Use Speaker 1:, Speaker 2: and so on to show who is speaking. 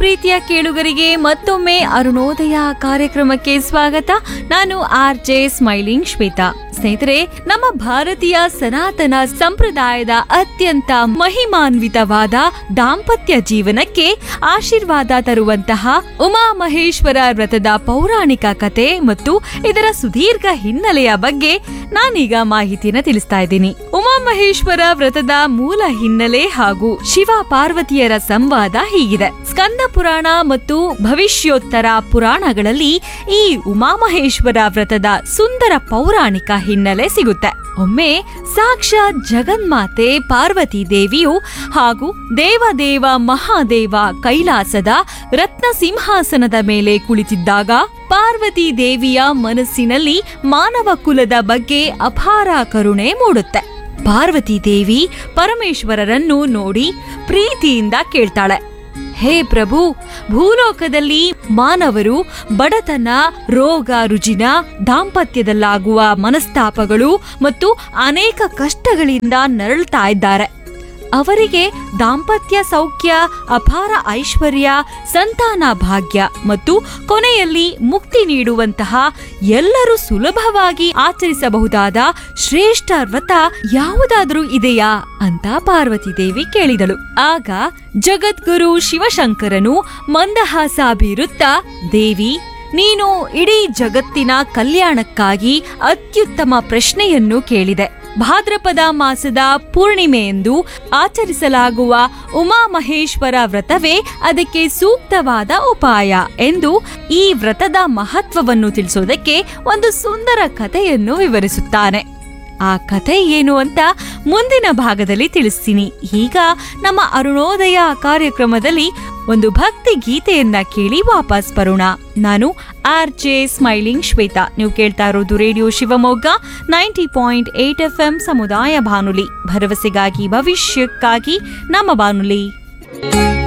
Speaker 1: ಪ್ರೀತಿಯ ಕೇಳುಗರಿಗೆ ಮತ್ತೊಮ್ಮೆ ಅರುಣೋದಯ ಕಾರ್ಯಕ್ರಮಕ್ಕೆ ಸ್ವಾಗತ ನಾನು ಆರ್ ಜೆ ಸ್ಮೈಲಿಂಗ್ ಶ್ವೇತಾ ಸ್ನೇಹಿತರೆ ನಮ್ಮ ಭಾರತೀಯ ಸನಾತನ ಸಂಪ್ರದಾಯದ ಅತ್ಯಂತ ಮಹಿಮಾನ್ವಿತವಾದ ದಾಂಪತ್ಯ ಜೀವನಕ್ಕೆ ಆಶೀರ್ವಾದ ತರುವಂತಹ ಉಮಾಮಹೇಶ್ವರ ವ್ರತದ ಪೌರಾಣಿಕ ಕತೆ ಮತ್ತು ಇದರ ಸುದೀರ್ಘ ಹಿನ್ನೆಲೆಯ ಬಗ್ಗೆ ನಾನೀಗ ಮಾಹಿತಿನ ತಿಳಿಸ್ತಾ ಇದ್ದೀನಿ ಉಮಾಮಹೇಶ್ವರ ವ್ರತದ ಮೂಲ ಹಿನ್ನೆಲೆ ಹಾಗೂ ಶಿವ ಪಾರ್ವತಿಯರ ಸಂವಾದ ಹೀಗಿದೆ ಸ್ಕಂದ ಪುರಾಣ ಮತ್ತು ಭವಿಷ್ಯೋತ್ತರ ಪುರಾಣಗಳಲ್ಲಿ ಈ ಉಮಾಮಹೇಶ್ವರ ವ್ರತದ ಸುಂದರ ಪೌರಾಣಿಕ ಹಿನ್ನೆಲೆ ಸಿಗುತ್ತೆ ಒಮ್ಮೆ ಸಾಕ್ಷಾತ್ ಜಗನ್ಮಾತೆ ಪಾರ್ವತಿ ದೇವಿಯು ಹಾಗೂ ದೇವದೇವ ಮಹಾದೇವ ಕೈಲಾಸದ ರತ್ನ ಸಿಂಹಾಸನದ ಮೇಲೆ ಕುಳಿತಿದ್ದಾಗ ಪಾರ್ವತಿ ದೇವಿಯ ಮನಸ್ಸಿನಲ್ಲಿ ಮಾನವ ಕುಲದ ಬಗ್ಗೆ ಅಪಾರ ಕರುಣೆ ಮೂಡುತ್ತೆ ಪಾರ್ವತಿ ದೇವಿ ಪರಮೇಶ್ವರರನ್ನು ನೋಡಿ ಪ್ರೀತಿಯಿಂದ ಕೇಳ್ತಾಳೆ ಹೇ ಪ್ರಭು ಭೂಲೋಕದಲ್ಲಿ ಮಾನವರು ಬಡತನ ರೋಗ ರುಜಿನ ದಾಂಪತ್ಯದಲ್ಲಾಗುವ ಮನಸ್ತಾಪಗಳು ಮತ್ತು ಅನೇಕ ಕಷ್ಟಗಳಿಂದ ನರಳ್ತಾ ಇದ್ದಾರೆ ಅವರಿಗೆ ದಾಂಪತ್ಯ ಸೌಖ್ಯ ಅಪಾರ ಐಶ್ವರ್ಯ ಸಂತಾನ ಭಾಗ್ಯ ಮತ್ತು ಕೊನೆಯಲ್ಲಿ ಮುಕ್ತಿ ನೀಡುವಂತಹ ಎಲ್ಲರೂ ಸುಲಭವಾಗಿ ಆಚರಿಸಬಹುದಾದ ಶ್ರೇಷ್ಠ ವ್ರತ ಯಾವುದಾದ್ರೂ ಇದೆಯಾ ಅಂತ ಪಾರ್ವತಿ ದೇವಿ ಕೇಳಿದಳು ಆಗ ಜಗದ್ಗುರು ಶಿವಶಂಕರನು ಮಂದಹಾಸ ಬೀರುತ್ತಾ ದೇವಿ ನೀನು ಇಡೀ ಜಗತ್ತಿನ ಕಲ್ಯಾಣಕ್ಕಾಗಿ ಅತ್ಯುತ್ತಮ ಪ್ರಶ್ನೆಯನ್ನು ಕೇಳಿದೆ ಭಾದ್ರಪದ ಮಾಸದ ಪೂರ್ಣಿಮೆಯೆಂದು ಆಚರಿಸಲಾಗುವ ಉಮಾಮಹೇಶ್ವರ ವ್ರತವೇ ಅದಕ್ಕೆ ಸೂಕ್ತವಾದ ಉಪಾಯ ಎಂದು ಈ ವ್ರತದ ಮಹತ್ವವನ್ನು ತಿಳಿಸೋದಕ್ಕೆ ಒಂದು ಸುಂದರ ಕಥೆಯನ್ನು ವಿವರಿಸುತ್ತಾನೆ ಆ ಕಥೆ ಏನು ಅಂತ ಮುಂದಿನ ಭಾಗದಲ್ಲಿ ತಿಳಿಸ್ತೀನಿ ಈಗ ನಮ್ಮ ಅರುಣೋದಯ ಕಾರ್ಯಕ್ರಮದಲ್ಲಿ ಒಂದು ಭಕ್ತಿ ಗೀತೆಯನ್ನ ಕೇಳಿ ವಾಪಸ್ ಬರೋಣ ನಾನು ಆರ್ ಜೆ ಸ್ಮೈಲಿಂಗ್ ಶ್ವೇತಾ ನೀವು ಕೇಳ್ತಾ ಇರೋದು radio Shivamogga ninety point eight F M ಸಮುದಾಯ ಬಾನುಲಿ ಭರವಸೆಗಾಗಿ ಭವಿಷ್ಯಕ್ಕಾಗಿ ನಮ್ಮ ಬಾನುಲಿ